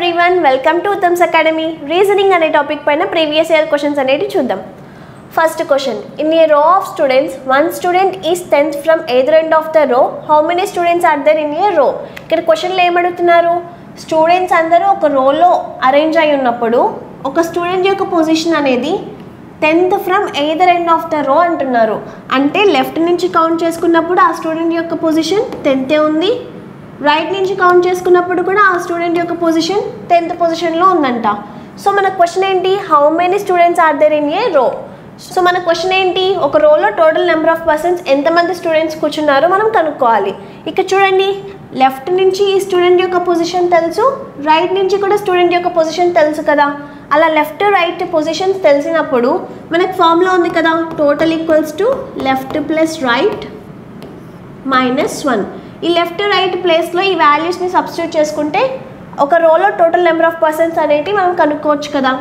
Everyone welcome to Uttam's academy reasoning అనే topic పైన previous year questions అనేవి చూద్దాం first question in a row of students one student is tenth from either end of the row how many students are there in a row ఇక్కడ క్వశ్చన్లో ఏమడుగుతున్నారు students అందరూ ఒక రోలో arrange అయి ఉన్నప్పుడు ఒక స్టూడెంట్ యొక్క పొజిషన్ అనేది tenth from either end of the row అంటున్నారు అంటే లెఫ్ట్ నుంచి కౌంట్ చేసుకున్నప్పుడు ఆ స్టూడెంట్ యొక్క పొజిషన్ టెన్తే ఉంది రైట్ నుంచి కౌంట్ చేసుకున్నప్పుడు కూడా ఆ స్టూడెంట్ యొక్క పొజిషన్ టెన్త్ పొజిషన్లో ఉందంట సో మన క్వశ్చన్ ఏంటి how many students are there in a row so మన క్వశ్చన్ ఏంటి ఒక రోలో టోటల్ నెంబర్ ఆఫ్ పర్సన్స్ ఎంతమంది స్టూడెంట్స్ కూర్చున్నారో మనం కనుక్కోవాలి ఇక్కడ చూడండి లెఫ్ట్ నుంచి ఈ స్టూడెంట్ యొక్క పొజిషన్ తెలుసు రైట్ నుంచి కూడా స్టూడెంట్ యొక్క పొజిషన్ తెలుసు కదా అలా లెఫ్ట్ రైట్ పొజిషన్స్ తెలిసినప్పుడు మనకు ఫామ్లో ఉంది కదా total equals to left plus right minus one ఈ లెఫ్ట్ రైట్ ప్లేస్లో ఈ వాల్యూస్ని సబ్స్టిట్యూట్ చేసుకుంటే ఒక రోలో టోటల్ నెంబర్ ఆఫ్ పర్సన్స్ అనేటివి మనం కనుక్కోవచ్చు కదా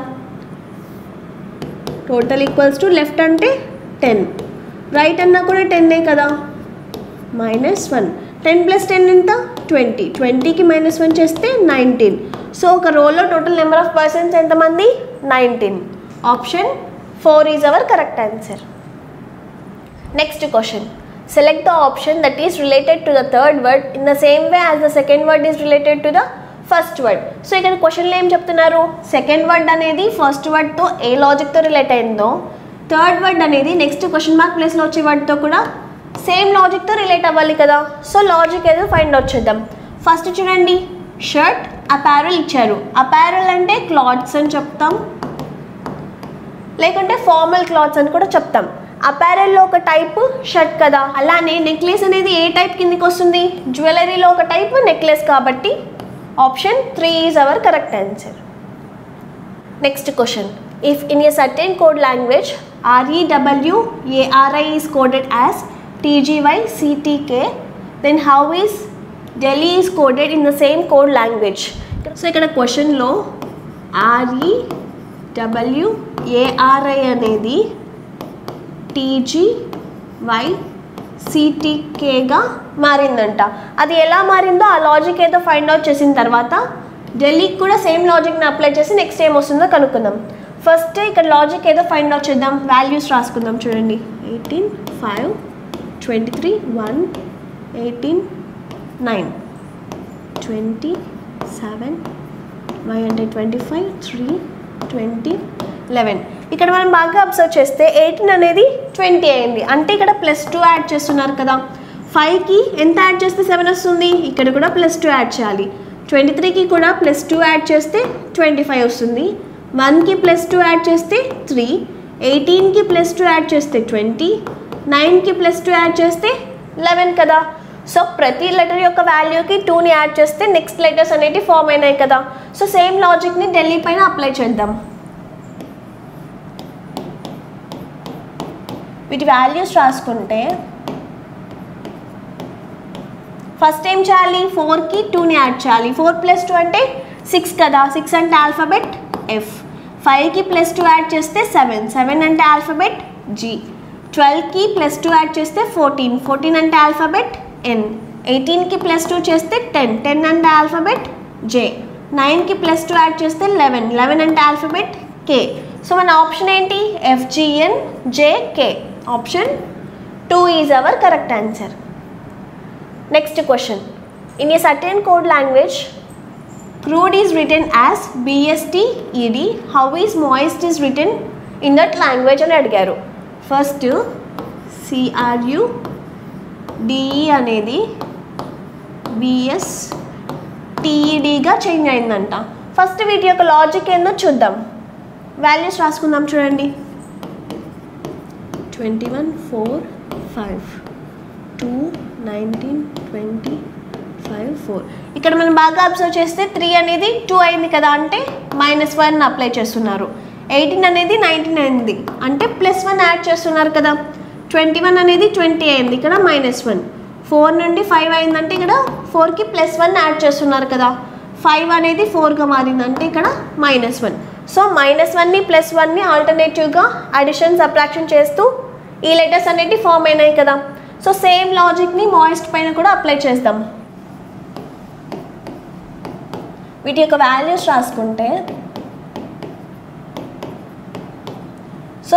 టోటల్ ఈక్వల్స్ టు లెఫ్ట్ అంటే టెన్ రైట్ అన్నా కూడా టెన్నే కదా minus one ten plus ten ఎంత ట్వంటీ ట్వంటీకి మైనస్ వన్ చేస్తే నైన్టీన్ సో ఒక రోలో టోటల్ నెంబర్ ఆఫ్ పర్సన్స్ ఎంతమంది nineteen option four is our correct answer next question select the option that is related to the third word in the same way as the second word is related to the first word so ఇక్కడ క్వశ్చన్లో ఏం చెప్తున్నారు second word అనేది first వర్డ్తో ఏ లాజిక్తో relate అయిందో third word అనేది నెక్స్ట్ క్వశ్చన్ మార్క్ ప్లేస్లో వచ్చే వర్డ్తో కూడా సేమ్ లాజిక్తో రిలేట్ అవ్వాలి కదా సో లాజిక్ ఏదో ఫైండ్ అవుట్ చేద్దాం ఫస్ట్ చూడండి షర్ట్ అపారల్ ఇచ్చారు అపారల్ అంటే క్లాత్స్ అని చెప్తాం లేకుంటే ఫార్మల్ క్లాత్స్ అని కూడా చెప్తాం అపారెల్లో ఒక టైప్ షర్ట్ కదా అలానే నెక్లెస్ అనేది ఏ టైప్ కిందకి వస్తుంది జ్యువెలరీలో ఒక టైప్ నెక్లెస్ కాబట్టి option three is our correct answer next question if in a certain code language REW ARI is coded as TGY CTK then how is Delhi is coded in the same code language so ఇక్కడ క్వశ్చన్లో RE W ARI అనేది TG Y సిటీకేగా మారిందంట అది ఎలా మారిందో ఆ logic ఏదో find out చేసిన తర్వాత ఢిల్లీకి కూడా సేమ్ లాజిక్ని అప్లై చేసి నెక్స్ట్ ఏం వస్తుందో కనుక్కుందాం ఫస్ట్ ఇక్కడ లాజిక్ ఏదో ఫైండ్ అవుట్ చేద్దాం వాల్యూస్ రాసుకుందాం చూడండి eighteen five twenty three one eighteen nine twenty seven Y అంటే twenty five three twenty eleven ఇక్కడ మనం బాగా అబ్జర్వ్ చేస్తే ఎయిటీన్ అనేది ట్వంటీ అయింది అంటే ఇక్కడ ప్లస్ టూ యాడ్ చేస్తున్నారు కదా ఫైవ్కి ఎంత యాడ్ చేస్తే సెవెన్ వస్తుంది ఇక్కడ కూడా ప్లస్ టూ యాడ్ చేయాలి ట్వంటీ త్రీకి కూడా ప్లస్ టూ యాడ్ చేస్తే ట్వంటీ ఫైవ్ వస్తుంది వన్కి ప్లస్ టూ యాడ్ చేస్తే త్రీ ఎయిటీన్కి ప్లస్ టూ యాడ్ చేస్తే ట్వంటీ నైన్కి ప్లస్ టూ యాడ్ చేస్తే లెవెన్ కదా సో ప్రతి లెటర్ యొక్క వాల్యూకి టూని యాడ్ చేస్తే నెక్స్ట్ లెటర్స్ అనేవి ఫామ్ అయినాయి కదా సో సేమ్ లాజిక్ని ఢిల్లీ పైన అప్లై చేద్దాం వీటి వాల్యూస్ రాసుకుంటే ఫస్ట్ ఏం చేయాలి ఫోర్కి టూని యాడ్ చేయాలి ఫోర్ ప్లస్ టూ అంటే సిక్స్ కదా సిక్స్ అంటే ఆల్ఫాబెట్ ఎఫ్ ఫైవ్కి ప్లస్ టూ యాడ్ చేస్తే సెవెన్ సెవెన్ అంటే ఆల్ఫాబెట్ జీ ట్వెల్వ్కి ప్లస్ టూ యాడ్ చేస్తే ఫోర్టీన్ ఫోర్టీన్ అంటే ఆల్ఫాబెట్ ఎన్ ఎయిటీన్కి ప్లస్ టూ చేస్తే టెన్ టెన్ అంటే ఆల్ఫాబెట్ జే నైన్కి ప్లస్ టూ యాడ్ చేస్తే లెవెన్ లెవెన్ అంటే ఆల్ఫాబెట్ కే సో మన ఆప్షన్ ఏంటి FGN JK option two is our correct answer next question in a certain code language crude is written as BST ED how is moist is written in that language అని అడిగారు first CRU DE అనేది BS టీఈడిగా change అయిందంట first వీటి యొక్క logic ఏందో చూద్దాం values రాసుకుందాం చూడండి twenty one four five two nineteen twenty five four ఇక్కడ మనం బాగా అబ్జర్వ్ చేస్తే త్రీ అనేది టూ అయింది కదా అంటే మైనస్ వన్ అప్లై చేస్తున్నారు ఎయిటీన్ అనేది నైన్టీన్ అయింది అంటే ప్లస్ వన్ యాడ్ చేస్తున్నారు కదా ట్వంటీ వన్ అనేది ట్వంటీ అయింది ఇక్కడ మైనస్ వన్ ఫోర్ నుండి ఫైవ్ అయిందంటే ఇక్కడ ఫోర్కి ప్లస్ వన్ యాడ్ చేస్తున్నారు కదా ఫైవ్ అనేది ఫోర్గా మారిందంటే ఇక్కడ మైనస్ వన్ సో మైనస్ వన్ని ప్లస్ వన్ని ఆల్టర్నేటివ్గా అడిషన్ సబ్ట్రాక్షన్ చేస్తూ ఈ లెటర్స్ అనేవి ఫామ్ అయినాయి కదా సో సేమ్ లాజిక్ని మాయిస్ట్ పైన కూడా అప్లై చేద్దాం వీటి యొక్క వాల్యూస్ రాసుకుంటే సో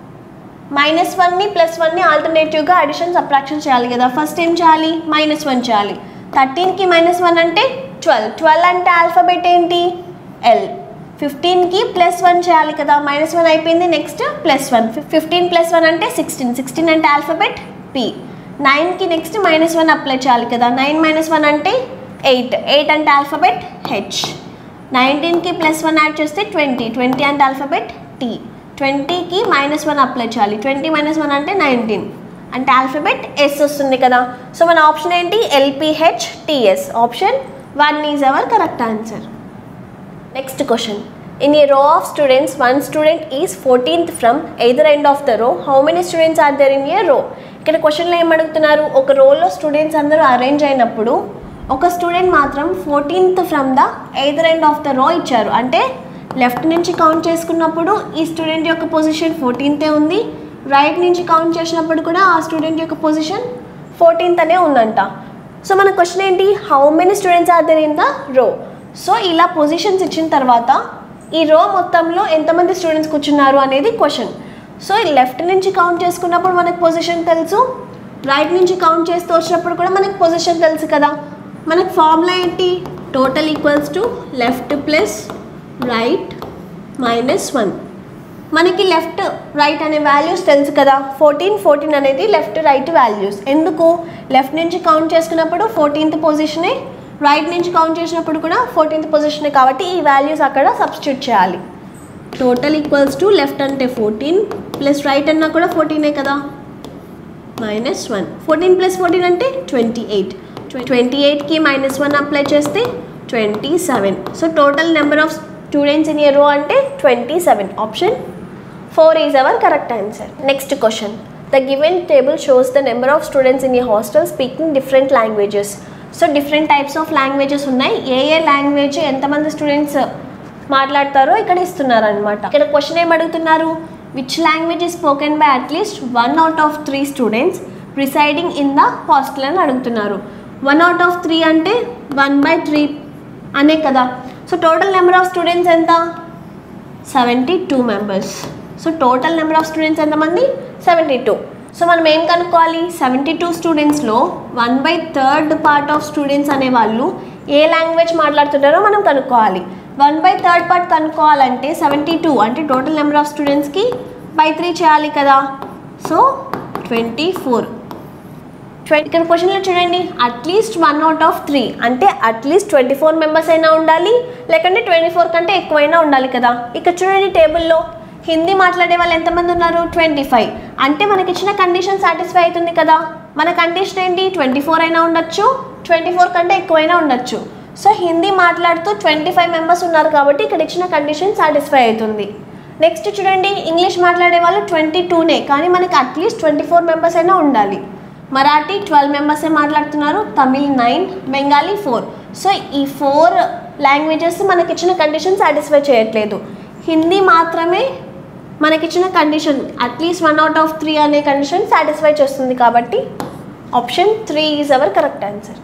మైనస్ వన్ని ప్లస్ వన్ని ఆల్టర్నేటివ్గా అడిషన్ సబ్ట్రాక్షన్ చేయాలి కదా ఫస్ట్ ఏం చేయాలి మైనస్ వన్ చేయాలి థర్టీన్కి మైనస్ వన్ అంటే ట్వెల్వ్ ట్వెల్వ్ అంటే ఆల్ఫాబెట్ ఏంటి ఎల్ ఫిఫ్టీన్కి ప్లస్ వన్ చేయాలి కదా మైనస్ వన్ అయిపోయింది next plus one fifteen plus one అంటే సిక్స్టీన్ సిక్స్టీన్ అంటే ఆల్ఫాబెట్ పి నైన్కి నెక్స్ట్ మైనస్ వన్ అప్లై చేయాలి కదా నైన్ మైనస్ వన్ అంటే ఎయిట్ ఎయిట్ అంటే ఆల్ఫాబెట్ హెచ్ నైన్టీన్కి ప్లస్ వన్ యాడ్ చేస్తే ట్వంటీ ట్వంటీ అంటే ఆల్ఫాబెట్ టీ ట్వంటీకి మైనస్ వన్ అప్లై చేయాలి ట్వంటీ మైనస్ వన్ అంటే నైన్టీన్ అంటే ఆల్ఫాబెట్ ఎస్ వస్తుంది కదా సో మన ఆప్షన్ ఏంటి LPH TS option one is our correct answer next question in a row of students one student is fourteenth from either end of the row how many students are there in a row ఇక్కడ క్వశ్చన్లో ఏం అడుగుతున్నారు ఒక రోలో students అందరూ arrange అయినప్పుడు ఒక student మాత్రం fourteenth from the either end of the row ఇచ్చారు అంటే లెఫ్ట్ నుంచి కౌంట్ చేసుకున్నప్పుడు ఈ స్టూడెంట్ యొక్క పొజిషన్ ఫోర్టీన్తే ఉంది రైట్ నుంచి కౌంట్ చేసినప్పుడు కూడా ఆ స్టూడెంట్ యొక్క పొజిషన్ ఫోర్టీన్త్ అనే ఉందంట సో మన క్వశ్చన్ ఏంటి how many students are there in the row so ఇలా పొజిషన్స్ ఇచ్చిన తర్వాత ఈ రో మొత్తంలో ఎంతమంది స్టూడెంట్స్ కూర్చున్నారు అనేది క్వశ్చన్ సో లెఫ్ట్ నుంచి కౌంట్ చేసుకున్నప్పుడు మనకు పొజిషన్ తెలుసు రైట్ నుంచి కౌంట్ చేస్తూ వచ్చినప్పుడు కూడా మనకు పొజిషన్ తెలుసు కదా మనకు ఫార్ములా ఏంటి total equals to left plus right minus one మనకి లెఫ్ట్ రైట్ అనే వాల్యూస్ తెలుసు కదా ఫోర్టీన్ ఫోర్టీన్ అనేది లెఫ్ట్ రైట్ వాల్యూస్ ఎందుకు లెఫ్ట్ నుంచి కౌంట్ చేసుకున్నప్పుడు ఫోర్టీన్త్ పొజిషనే రైట్ నుంచి కౌంట్ చేసినప్పుడు కూడా ఫోర్టీన్త్ పొజిషనే కాబట్టి ఈ వాల్యూస్ అక్కడ సబ్స్టిట్యూట్ చేయాలి టోటల్ ఈక్వల్స్ టు లెఫ్ట్ అంటే ఫోర్టీన్ ప్లస్ రైట్ అన్నా కూడా ఫోర్టీనే కదా minus one fourteen plus fourteen అంటే ట్వంటీ ఎయిట్ ట్వంటీ ఎయిట్కి మైనస్ వన్ అప్లై చేస్తే twenty seven so total number of students in year row అంటే twenty seven option four is our correct answer next question the given table shows the number of students in ఈ hostel speaking different languages so different types of languages ఉన్నాయి ఏ ఏ language ఎంతమంది students మాట్లాడతారో ఇక్కడ ఇస్తున్నారు అనమాట ఇక్కడ క్వశ్చన్ ఏం అడుగుతున్నారు which language is spoken by at least one out of three students residing in the hostel అని అడుగుతున్నారు వన్ అవుట్ ఆఫ్ త్రీ అంటే వన్ బై త్రీ అనే కదా so total number of students ఎంత seventy two members so total number of students ఎంతమంది seventy two so మనం ఏం కనుక్కోవాలి సెవెంటీ టూ స్టూడెంట్స్లో one by third part of students అనే వాళ్ళు ఏ లాంగ్వేజ్ మాట్లాడుతున్నారో మనం కనుక్కోవాలి వన్ బై థర్డ్ పార్ట్ కనుక్కోవాలంటే సెవెంటీ టూ అంటే టోటల్ నెంబర్ ఆఫ్ స్టూడెంట్స్కి బై త్రీ చేయాలి కదా సో ట్వంటీ ఫోర్ ట్వంటీ ఇక్కడ క్వశ్చన్లో చూడండి at least one out of three అంటే అట్లీస్ట్ ట్వంటీ ఫోర్ మెంబర్స్ అయినా ఉండాలి లేకంటే ట్వంటీ ఫోర్ కంటే ఎక్కువైనా ఉండాలి కదా ఇక్కడ చూడండి టేబుల్లో హిందీ మాట్లాడే వాళ్ళు ఎంతమంది ఉన్నారు ట్వంటీ ఫైవ్ అంటే మనకి ఇచ్చిన కండిషన్ సాటిస్ఫై అవుతుంది కదా మన కండిషన్ ఏంటి ట్వంటీ ఫోర్ అయినా ఉండొచ్చు ట్వంటీ ఫోర్ కంటే ఎక్కువైనా ఉండొచ్చు సో హిందీ మాట్లాడుతూ ట్వంటీ ఫైవ్ మెంబర్స్ ఉన్నారు కాబట్టి ఇక్కడ ఇచ్చిన కండిషన్ సాటిస్ఫై అవుతుంది నెక్స్ట్ చూడండి ఇంగ్లీష్ మాట్లాడే వాళ్ళు ట్వంటీ టూనే కానీ మనకి అట్లీస్ట్ ట్వంటీ ఫోర్ మెంబర్స్ అయినా ఉండాలి మరాఠీ ట్వెల్వ్ మెంబర్సే మాట్లాడుతున్నారు Tamil nine Bengali four so ఈ ఫోర్ లాంగ్వేజెస్ మనకిచ్చిన కండిషన్ సాటిస్ఫై చేయట్లేదు హిందీ మాత్రమే మనకిచ్చిన condition at least one out of three అనే కండిషన్ సాటిస్ఫై చేస్తుంది కాబట్టి option three is our correct answer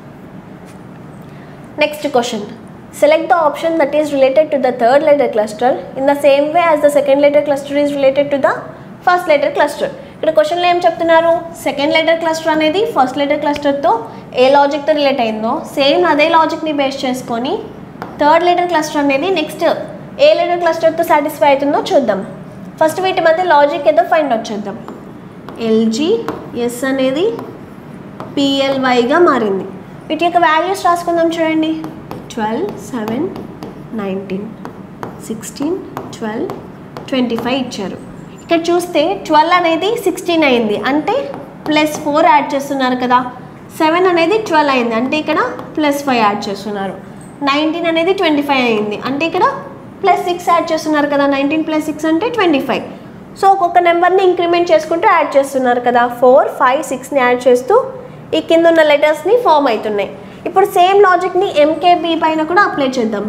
next question select the option that is related to the third letter cluster in the same way as the second letter cluster is related to the first letter cluster ఇక్కడ క్వశ్చన్లో ఏం చెప్తున్నారు second letter cluster అనేది first letter క్లస్టర్తో ఏ లాజిక్తో relate అయిందో same అదే లాజిక్ని బేస్ చేసుకొని థర్డ్ లెటర్ క్లస్టర్ అనేది నెక్స్ట్ ఏ లెటర్ క్లస్టర్తో సాటిస్ఫై అవుతుందో చూద్దాం ఫస్ట్ వీటి మధ్య లాజిక్ ఏదో ఫైండ్ అవుట్ చేద్దాం ఎల్జీ ఎస్ అనేది పిఎల్వైగా మారింది వీటి యొక్క వాల్యూస్ రాసుకుందాం చూడండి twelve seven nineteen sixteen twelve twenty five ఇచ్చారు ఇక్కడ చూస్తే ట్వెల్వ్ అనేది సిక్స్టీన్ అయింది అంటే ప్లస్ ఫోర్ యాడ్ చేస్తున్నారు కదా సెవెన్ అనేది ట్వెల్వ్ అయింది అంటే ఇక్కడ ప్లస్ ఫైవ్ యాడ్ చేస్తున్నారు నైన్టీన్ అనేది ట్వంటీ ఫైవ్ అయింది అంటే ఇక్కడ ప్లస్ సిక్స్ యాడ్ చేస్తున్నారు కదా నైన్టీన్ ప్లస్ సిక్స్ అంటే ట్వంటీ ఫైవ్ సో ఒక్కొక్క నెంబర్ని ఇంక్రిమెంట్ చేసుకుంటూ యాడ్ చేస్తున్నారు కదా ఫోర్ ఫైవ్ సిక్స్ని యాడ్ చేస్తూ ఈ కింద ఉన్న లెటర్స్ని ఫామ్ అవుతున్నాయి ఇప్పుడు సేమ్ లాజిక్ని ఎంకేబీ పైన కూడా అప్లై చేద్దాం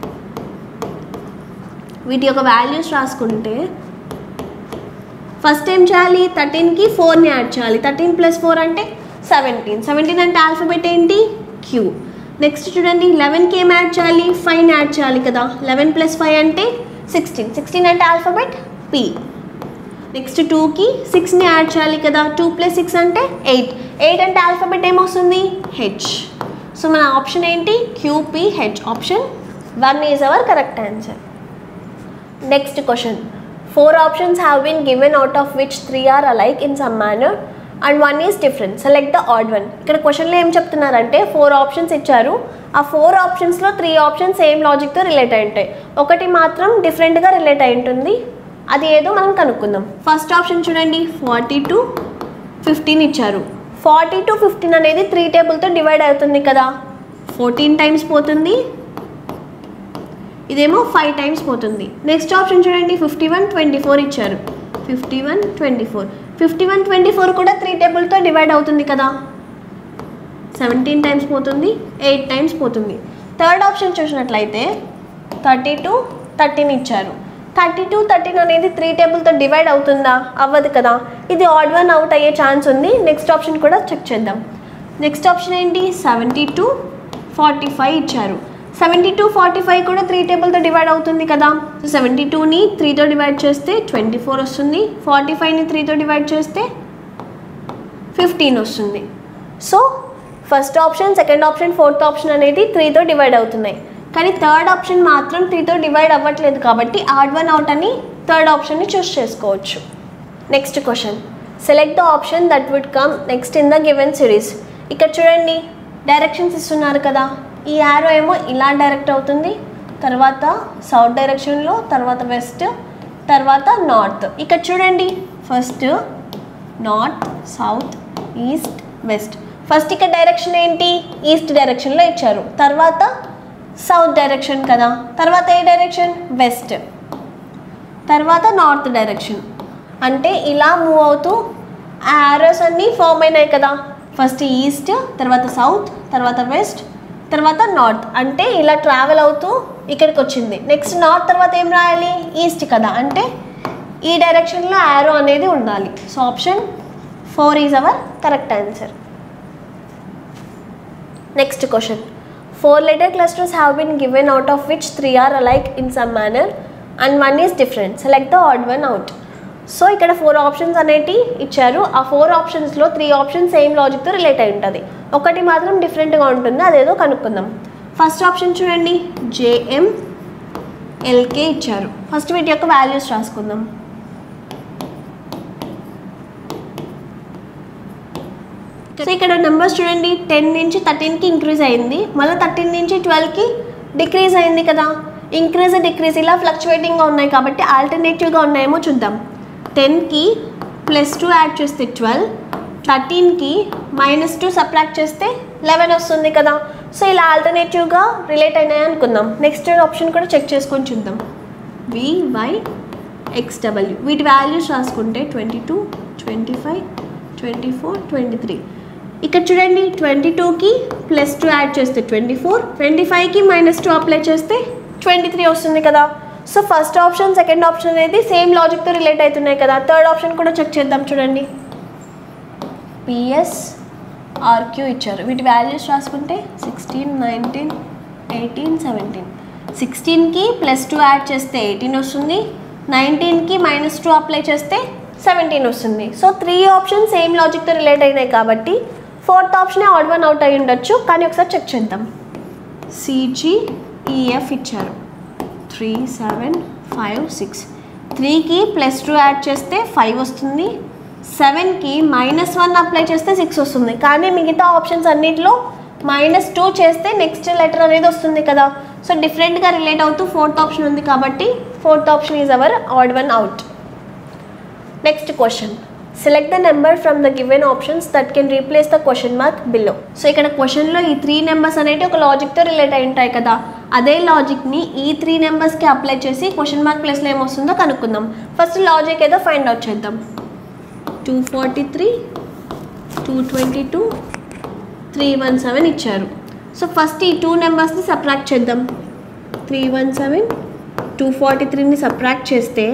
వీటి యొక్క వాల్యూస్ రాసుకుంటే ఫస్ట్ ఏం చేయాలి థర్టీన్కి ఫోర్ని యాడ్ చేయాలి థర్టీన్ ప్లస్ ఫోర్ అంటే సెవెంటీన్ సెవెంటీన్ అంటే ఆల్ఫాబెట్ ఏంటి క్యూ నెక్స్ట్ చూడండి లెవెన్కి ఏం యాడ్ చేయాలి ఫైవ్ని యాడ్ చేయాలి కదా లెవెన్ ప్లస్ ఫైవ్ అంటే సిక్స్టీన్ సిక్స్టీన్ అంటే ఆల్ఫాబెట్ పి నెక్స్ట్ టూకి సిక్స్ని యాడ్ చేయాలి కదా టూ ప్లస్ సిక్స్ అంటే ఎయిట్ ఎయిట్ అంటే ఆల్ఫాబెట్ ఏమొస్తుంది హెచ్ సో మన ఆప్షన్ ఏంటి Q P H option one is our correct answer next question four options have been given out of which three are alike in some manner and one is different select the odd one ఇక్కడ క్వశ్చన్లో ఏం చెప్తున్నారంటే four options ఇచ్చారు ఆ four ఆప్షన్స్లో three options same లాజిక్తో relate అయి ఉంటాయి ఒకటి మాత్రం డిఫరెంట్గా రిలేట్ అయి ఉంటుంది అది ఏదో మనం కనుక్కుందాం ఫస్ట్ ఆప్షన్ చూడండి ఫార్టీ టు ఫిఫ్టీన్ ఇచ్చారు ఫార్టీ టు ఫిఫ్టీన్ అనేది త్రీ టేబుల్తో డివైడ్ అవుతుంది కదా ఫోర్టీన్ టైమ్స్ పోతుంది ఇదేమో ఫైవ్ టైమ్స్ పోతుంది నెక్స్ట్ ఆప్షన్ చూడండి ఫిఫ్టీ వన్ ట్వంటీ ఫోర్ ఇచ్చారు fifty one twenty four fifty one twenty four కూడా త్రీ టేబుల్తో డివైడ్ అవుతుంది కదా సెవెంటీన్ టైమ్స్ పోతుంది ఎయిట్ టైమ్స్ పోతుంది థర్డ్ ఆప్షన్ చూసినట్లయితే థర్టీ టు థర్టీన్ ఇచ్చారు థర్టీ టు థర్టీన్ అనేది త్రీ టేబుల్తో డివైడ్ అవుతుందా అవ్వదు కదా ఇది ఆడ్ వన్ అవుట్ అయ్యే ఛాన్స్ ఉంది నెక్స్ట్ ఆప్షన్ కూడా చెక్ చేద్దాం నెక్స్ట్ ఆప్షన్ ఏంటి సెవెంటీ టు ఫార్టీ ఫైవ్ ఇచ్చారు సెవెంటీ టూ ఫార్టీ ఫైవ్ కూడా త్రీ టేబుల్తో డివైడ్ అవుతుంది కదా సో సెవెంటీ టూని త్రీతో డివైడ్ చేస్తే ట్వంటీ ఫోర్ వస్తుంది ఫార్టీ ఫైవ్ని త్రీతో డివైడ్ చేస్తే ఫిఫ్టీన్ వస్తుంది so first option second option fourth option అనేది త్రీతో డివైడ్ అవుతున్నాయి కానీ థర్డ్ ఆప్షన్ మాత్రం త్రీతో డివైడ్ అవ్వట్లేదు కాబట్టి ఆడ్ వన్ అవుట్ అని థర్డ్ ఆప్షన్ని చూస్ చేసుకోవచ్చు next question select the option that would come next in the given series ఇక్కడ చూడండి డైరెక్షన్స్ ఇస్తున్నారు కదా ఈ యారో ఏమో ఇలా డైరెక్ట్ అవుతుంది తర్వాత సౌత్ డైరెక్షన్లో తర్వాత వెస్ట్ తర్వాత నార్త్ ఇక్కడ చూడండి first north south east west first ఇక్కడ డైరెక్షన్ ఏంటి ఈస్ట్ డైరెక్షన్లో ఇచ్చారు తర్వాత సౌత్ డైరెక్షన్ కదా తర్వాత ఏ డైరెక్షన్ వెస్ట్ తర్వాత నార్త్ డైరెక్షన్ అంటే ఇలా మూవ్ అవుతూ ఆ యారోస్ అన్నీ ఫామ్ అయినాయి కదా ఫస్ట్ ఈస్ట్ తర్వాత సౌత్ తర్వాత వెస్ట్ తర్వాత నార్త్ అంటే ఇలా ట్రావెల్ అవుతూ ఇక్కడికి వచ్చింది నెక్స్ట్ నార్త్ తర్వాత ఏం రాయాలి ఈస్ట్ కదా అంటే ఈ డైరెక్షన్లో యారో అనేది ఉండాలి so option four is our correct answer next question four letter clusters have been given out of which three are alike in some manner and one is different select the odd one out so ఇక్కడ four options అనేటి ఇచ్చారు ఆ four ఆప్షన్స్లో three options same లాజిక్తో relate అయి ఉంటుంది ఒకటి మాత్రం డిఫరెంట్గా ఉంటుంది అదేదో కనుక్కుందాం ఫస్ట్ ఆప్షన్ చూడండి జేఎం ఎల్కే ఇచ్చారు ఫస్ట్ వీటి యొక్క వాల్యూస్ రాసుకుందాం సో ఇక్కడ నెంబర్స్ చూడండి టెన్ నుంచి థర్టీన్కి ఇంక్రీజ్ అయింది మళ్ళీ థర్టీన్ నుంచి ట్వెల్వ్కి డిక్రీజ్ అయింది కదా ఇంక్రీజ్ డిక్రీజ్ ఇలా ఫ్లక్చువేటింగ్గా ఉన్నాయి కాబట్టి ఆల్టర్నేటివ్గా ఉన్నాయేమో చూద్దాం టెన్కి ప్లస్ టూ యాడ్ చేస్తే ట్వెల్వ్ థర్టీన్కి మైనస్ టూ సబ్ట్రాక్ట్ చేస్తే లెవెన్ వస్తుంది కదా సో ఇలా ఆల్టర్నేటివ్గా రిలేట్ అయినాయి అనుకుందాం నెక్స్ట్ ఆప్షన్ కూడా చెక్ చేసుకొని చూద్దాం వివై ఎక్స్డబ్ల్యూ వీటి వాల్యూస్ రాసుకుంటే twenty two twenty five twenty four twenty three ఇక్కడ చూడండి ట్వంటీ టూకి ప్లస్ టూ యాడ్ చేస్తే ట్వంటీ ఫోర్ ట్వంటీ ఫైవ్కి మైనస్ టూ అప్లై చేస్తే ట్వంటీ త్రీ వస్తుంది కదా so first option second option అనేది సేమ్ లాజిక్తో రిలేట్ అవుతున్నాయి కదా థర్డ్ ఆప్షన్ కూడా చెక్ చేద్దాం చూడండి పిఎస్ ఆర్క్యూ ఇచ్చారు వీటి వాల్యూస్ రాసుకుంటే సిక్స్టీన్ నైన్టీన్ ఎయిటీన్ సెవెంటీన్ సిక్స్టీన్కి ప్లస్ టూ యాడ్ చేస్తే ఎయిటీన్ వస్తుంది నైన్టీన్కి మైనస్ టూ అప్లై చేస్తే సెవెంటీన్ వస్తుంది సో త్రీ ఆప్షన్ సేమ్ లాజిక్తో రిలేట్ అయినాయి కాబట్టి ఫోర్త్ ఆప్షనే ఆడ్ వన్ అవుట్ అయి ఉండొచ్చు కానీ ఒకసారి చెక్ చేద్దాం సిజిఈఎఫ్ ఇచ్చారు త్రీ సెవెన్ ఫైవ్ సిక్స్ త్రీకి ప్లస్ టూ యాడ్ చేస్తే ఫైవ్ వస్తుంది సెవెన్కి మైనస్ వన్ అప్లై చేస్తే సిక్స్ వస్తుంది కానీ మిగతా ఆప్షన్స్ అన్నిటిలో మైనస్ టూ చేస్తే నెక్స్ట్ లెటర్ అనేది వస్తుంది కదా సో డిఫరెంట్గా రిలేట్ అవుతూ ఫోర్త్ ఆప్షన్ ఉంది కాబట్టి fourth option is our odd one out next question select the number from the given options that can replace the question mark below so ఇక్కడ క్వశ్చన్లో ఈ త్రీ నెంబర్స్ అనేవి ఒక లాజిక్తో రిలేట్ అయి ఉంటాయి కదా అదే లాజిక్ని ఈ త్రీ నెంబర్స్కి అప్లై చేసి క్వశ్చన్ మార్క్ ప్లేస్లో ఏమొస్తుందో కనుక్కుందాం ఫస్ట్ లాజిక్ ఏదో ఫైండ్ అవుట్ చేద్దాం two forty three two twenty two three one seven ఇచ్చారు సో ఫస్ట్ ఈ టూ నెంబర్స్ని సబ్ట్రాక్ట్ చేద్దాం three one seven two forty త్రీని సబ్ట్రాక్ట్ చేస్తే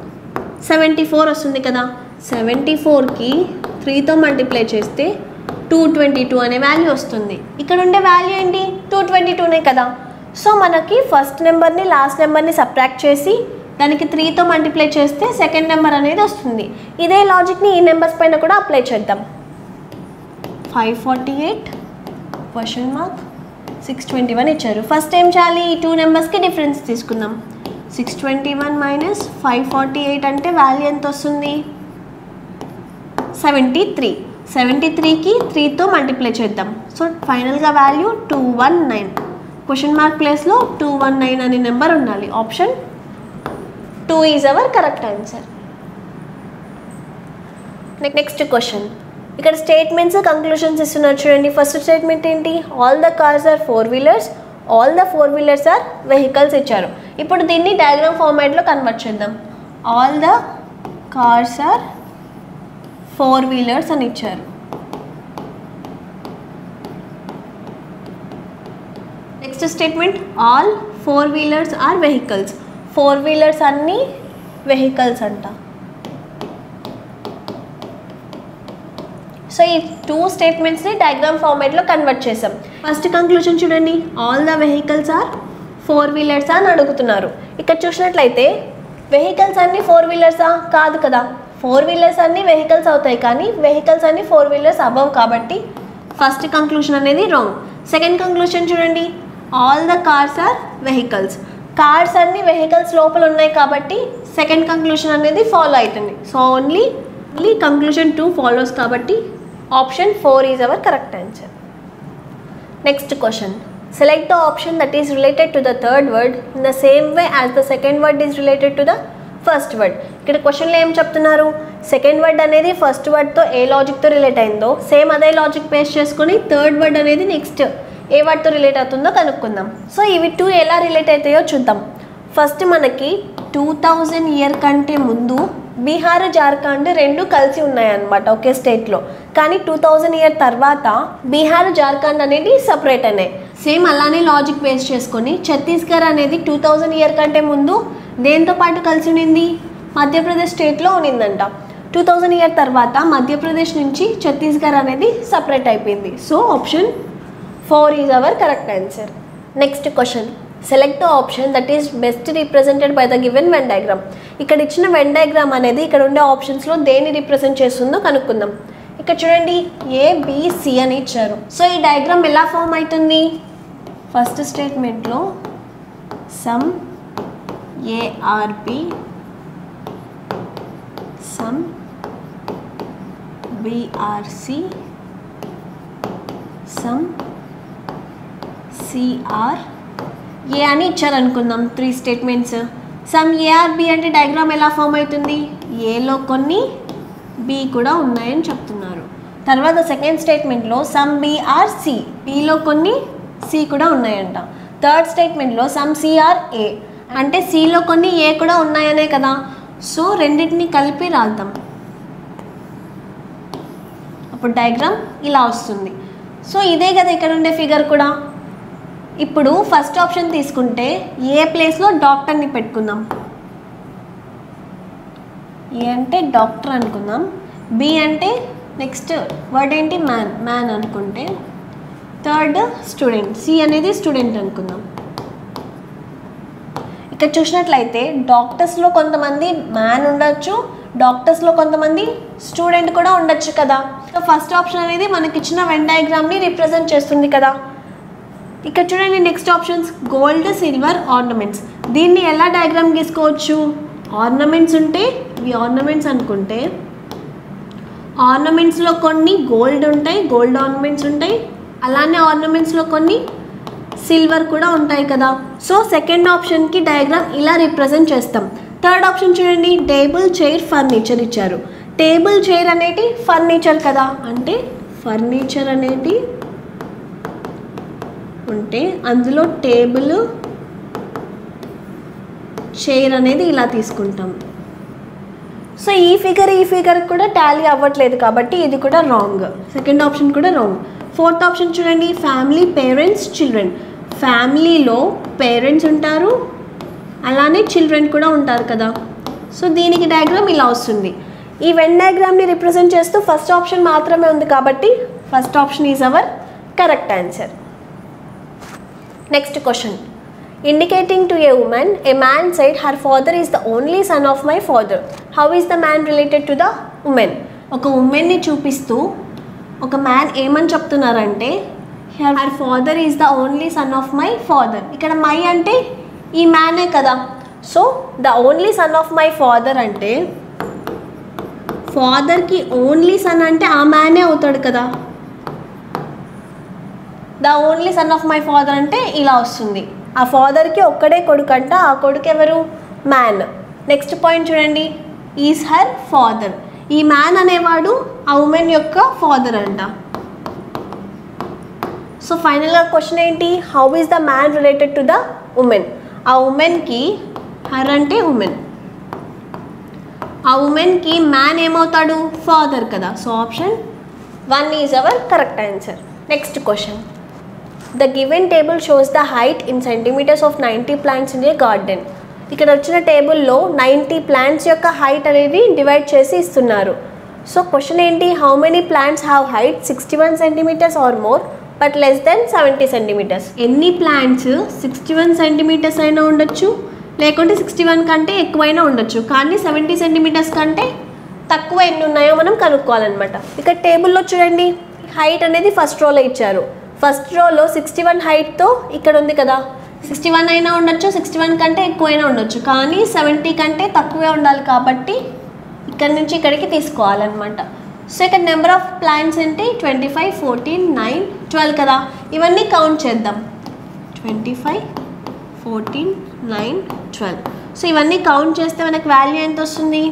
సెవెంటీ ఫోర్ వస్తుంది కదా సెవెంటీ ఫోర్కి త్రీతో మల్టిప్లై చేస్తే టూ ట్వంటీ టూ అనే వాల్యూ వస్తుంది ఇక్కడ ఉండే వాల్యూ ఏంటి టూ ట్వంటీ టూనే కదా సో మనకి ఫస్ట్ నెంబర్ని లాస్ట్ నెంబర్ని సబ్ట్రాక్ట్ చేసి దానికి త్రీతో మల్టిప్లై చేస్తే సెకండ్ నెంబర్ అనేది వస్తుంది ఇదే లాజిక్ని ఈ నెంబర్స్ పైన కూడా అప్లై చేద్దాం five forty eight question mark six twenty one ఇచ్చారు ఫస్ట్ ఏం చేయాలి ఈ టూ నెంబర్స్కి డిఫరెన్స్ తీసుకుందాం six twenty one minus five forty eight అంటే వాల్యూ ఎంత వస్తుంది సెవెంటీ త్రీ సెవెంటీ త్రీకి త్రీతో మల్టిప్లై చేద్దాం సో ఫైనల్గా value two one nine question mark ప్లేస్లో టూ వన్ నైన్ అనే నెంబర్ ఉండాలి option two is our correct answer next question ఇక్కడ స్టేట్మెంట్స్ కంక్లూషన్స్ ఇస్తున్నారు చూడండి ఫస్ట్ స్టేట్మెంట్ ఏంటి all the cars are four wheelers all the four wheelers are vehicles ఇచ్చారు ఇప్పుడు దీన్ని డయాగ్రామ్ ఫార్మాట్లో కన్వర్ట్ చేద్దాం all the cars are four wheelers అని ఇచ్చారు next statement all four wheelers are vehicles four wheelers అన్నీ vehicles అంట సో ఈ టూ స్టేట్మెంట్స్ని డయాగ్రామ్ ఫార్మేట్లో కన్వర్ట్ చేసాం ఫస్ట్ కంక్లూజన్ చూడండి all the vehicles are four wheelers అని అడుగుతున్నారు ఇక్కడ చూసినట్లయితే వెహికల్స్ అన్నీ ఫోర్ వీలర్సా కాదు కదా ఫోర్ వీలర్స్ అన్నీ వెహికల్స్ అవుతాయి కానీ వెహికల్స్ అన్నీ ఫోర్ వీలర్స్ అబవ్ కాబట్టి ఫస్ట్ కంక్లూషన్ అనేది రాంగ్ సెకండ్ కంక్లూషన్ చూడండి all the cars are vehicles cars అన్ని వెహికల్స్ లోపల ఉన్నాయి కాబట్టి సెకండ్ కంక్లూషన్ అనేది ఫాలో అవుతుంది so only only conclusion two follows కాబట్టి option four is our correct answer next question select the option that is related to the third word in the same way as the second word is related to the first word ఇక్కడ క్వశ్చన్లో ఏం చెప్తున్నారు second word అనేది first వర్డ్తో ఏ లాజిక్తో relate అయిందో same అదే లాజిక్ బేస్ చేసుకొని థర్డ్ వర్డ్ అనేది నెక్స్ట్ ఏ వర్డ్తో రిలేట్ అవుతుందో కనుక్కుందాం సో ఇవి టూ ఎలా రిలేట్ అవుతాయో చూద్దాం ఫస్ట్ మనకి టూ థౌజండ్ ఇయర్ కంటే ముందు బీహార్ జార్ఖండ్ రెండు కలిసి ఉన్నాయన్నమాట ఒకే స్టేట్లో కానీ టూ థౌజండ్ ఇయర్ తర్వాత బీహార్ జార్ఖండ్ అనేది సపరేట్ అయినాయి సేమ్ అలానే లాజిక్ బేస్ చేసుకొని ఛత్తీస్గఢ్ అనేది టూ థౌజండ్ ఇయర్ కంటే ముందు దేంతో పాటు కలిసి ఉండింది మధ్యప్రదేశ్ స్టేట్లో ఉన్నిందంట టూ థౌజండ్ ఇయర్ తర్వాత మధ్యప్రదేశ్ నుంచి ఛత్తీస్గఢ్ అనేది సపరేట్ అయిపోయింది so option four is our correct answer next question select the option that is best represented by the given Venn diagram ఇక్కడ ఇచ్చిన వెన్ డయాగ్రామ్ అనేది ఇక్కడ ఉండే ఆప్షన్స్లో దేన్ని రిప్రజెంట్ చేస్తుందో కనుక్కుందాం ఇక్కడ చూడండి ఏబిసి అని ఇచ్చారు సో ఈ డయాగ్రామ్ ఎలా ఫామ్ అవుతుంది ఫస్ట్ స్టేట్మెంట్లో some A R B some B R C some C R A అని ఇచ్చారనుకుందాం త్రీ స్టేట్మెంట్స్ సమ్ ఏఆర్బి అంటే డయాగ్రామ్ ఎలా ఫామ్ అవుతుంది ఏలో కొన్ని బి కూడా ఉన్నాయని చెప్తున్నారు తర్వాత సెకండ్ స్టేట్మెంట్లో సమ్ బిఆర్ సి బిలో కొన్ని సి కూడా ఉన్నాయంట థర్డ్ స్టేట్మెంట్లో సమ్ సిఆర్ ఏ అంటే సిలో కొన్ని ఏ కూడా ఉన్నాయనే కదా సో రెండింటిని కలిపి రాద్దాం అప్పుడు డయాగ్రామ్ ఇలా వస్తుంది సో ఇదే కదా ఇక్కడ ఉండే ఫిగర్ కూడా ఇప్పుడు ఫస్ట్ ఆప్షన్ తీసుకుంటే ఏ ప్లేస్లో డాక్టర్ని పెట్టుకుందాం ఏ అంటే డాక్టర్ అనుకుందాం బి అంటే నెక్స్ట్ వర్డ్ ఏంటి మ్యాన్ మ్యాన్ అనుకుంటే థర్డ్ స్టూడెంట్ సి అనేది స్టూడెంట్ అనుకుందాం ఇక్కడ చూసినట్లయితే డాక్టర్స్లో కొంతమంది మ్యాన్ ఉండొచ్చు డాక్టర్స్లో కొంతమంది స్టూడెంట్ కూడా ఉండొచ్చు కదా సో ఫస్ట్ ఆప్షన్ అనేది మనకి ఇచ్చిన వెన్ డయాగ్రామ్ని రిప్రజెంట్ చేస్తుంది కదా ఇక్కడ చూడండి next options gold silver ornaments దీన్ని ఎలా డయాగ్రామ్ గీసుకోవచ్చు ఆర్నమెంట్స్ ఉంటే ఇవి ఆర్నమెంట్స్ అనుకుంటే ఆర్నమెంట్స్లో కొన్ని గోల్డ్ ఉంటాయి గోల్డ్ ఆర్నమెంట్స్ ఉంటాయి అలానే ఆర్నమెంట్స్లో కొన్ని సిల్వర్ కూడా ఉంటాయి కదా సో సెకండ్ ఆప్షన్కి డయాగ్రామ్ ఇలా రిప్రజెంట్ చేస్తాం థర్డ్ ఆప్షన్ చూడండి టేబుల్ చైర్ ఫర్నిచర్ ఇచ్చారు టేబుల్ చైర్ అనేది ఫర్నిచర్ కదా అంటే ఫర్నిచర్ అనేది ఉంటే అందులో టేబుల్ చైర్ అనేది ఇలా తీసుకుంటాం సో ఈ ఫిగర్ ఈ ఫిగర్ కూడా టాలీ అవ్వట్లేదు కాబట్టి ఇది కూడా రాంగ్ సెకండ్ ఆప్షన్ కూడా రాంగ్ ఫోర్త్ ఆప్షన్ చూడండి ఫ్యామిలీ పేరెంట్స్ చిల్డ్రన్ ఫ్యామిలీలో పేరెంట్స్ ఉంటారు అలానే చిల్డ్రన్ కూడా ఉంటారు కదా సో దీనికి డయాగ్రామ్ ఇలా వస్తుంది ఈ వెన్ డయాగ్రామ్ని రిప్రజెంట్ చేస్తూ ఫస్ట్ ఆప్షన్ మాత్రమే ఉంది కాబట్టి first option is our correct answer next question indicating to a woman a man said her father is the only son of my father how is the man related to the woman ఒక ఉమెన్ని చూపిస్తూ ఒక man ఏమని చెప్తున్నారంటే her father is the only son of my father ఇక్కడ my అంటే ఈ మ్యానే కదా so the only son of my father అంటే ఫాదర్కి ఓన్లీ సన్ అంటే ఆ మ్యానే అవుతాడు కదా the only son of my father అంటే ఇలా వస్తుంది ఆ ఫాదర్కి ఒక్కడే కొడుకు అంట ఆ కొడుకు ఎవరు మ్యాన్ నెక్స్ట్ పాయింట్ చూడండి ఈజ్ హర్ ఫాదర్ ఈ మ్యాన్ అనేవాడు ఆ ఉమెన్ యొక్క ఫాదర్ అంట సో ఫైనల్గా క్వశ్చన్ ఏంటి how is the man related to the woman ఆ ఉమెన్కి హర్ అంటే ఉమెన్ ఆ ఉమెన్కి మ్యాన్ ఏమవుతాడు ఫాదర్ కదా so option one is our correct answer next question the given table shows the height in centimetres of ninety plants in a garden ఇక్కడ వచ్చిన టేబుల్లో నైంటీ ప్లాంట్స్ యొక్క హైట్ అనేది డివైడ్ చేసి ఇస్తున్నారు సో క్వశ్చన్ ఏంటి how many plants have height sixty one centimetres or more but less than seventy centimetres ఎన్ని plants sixty one centimetres అయినా ఉండొచ్చు లేకుంటే సిక్స్టీ వన్ కంటే ఎక్కువైనా ఉండొచ్చు కానీ సెవెంటీ సెంటీమీటర్స్ కంటే తక్కువ ఎన్ని ఉన్నాయో మనం కనుక్కోవాలన్నమాట ఇక్కడ టేబుల్లో చూడండి హైట్ అనేది ఫస్ట్ రోలో ఇచ్చారు ఫస్ట్ రోలో సిక్స్టీ వన్ హైట్తో ఇక్కడ ఉంది కదా సిక్స్టీ వన్ అయినా ఉండొచ్చు సిక్స్టీ వన్ కంటే ఎక్కువైనా ఉండొచ్చు కానీ సెవెంటీ కంటే తక్కువే ఉండాలి కాబట్టి ఇక్కడ నుంచి ఇక్కడికి తీసుకోవాలన్నమాట సో ఇక్కడ నెంబర్ ఆఫ్ ప్లాంట్స్ ఏంటి twenty five fourteen nine twelve కదా ఇవన్నీ కౌంట్ చేద్దాం twenty five fourteen nine twelve so ఇవన్నీ కౌంట్ చేస్తే మనకు వాల్యూ ఎంత వస్తుంది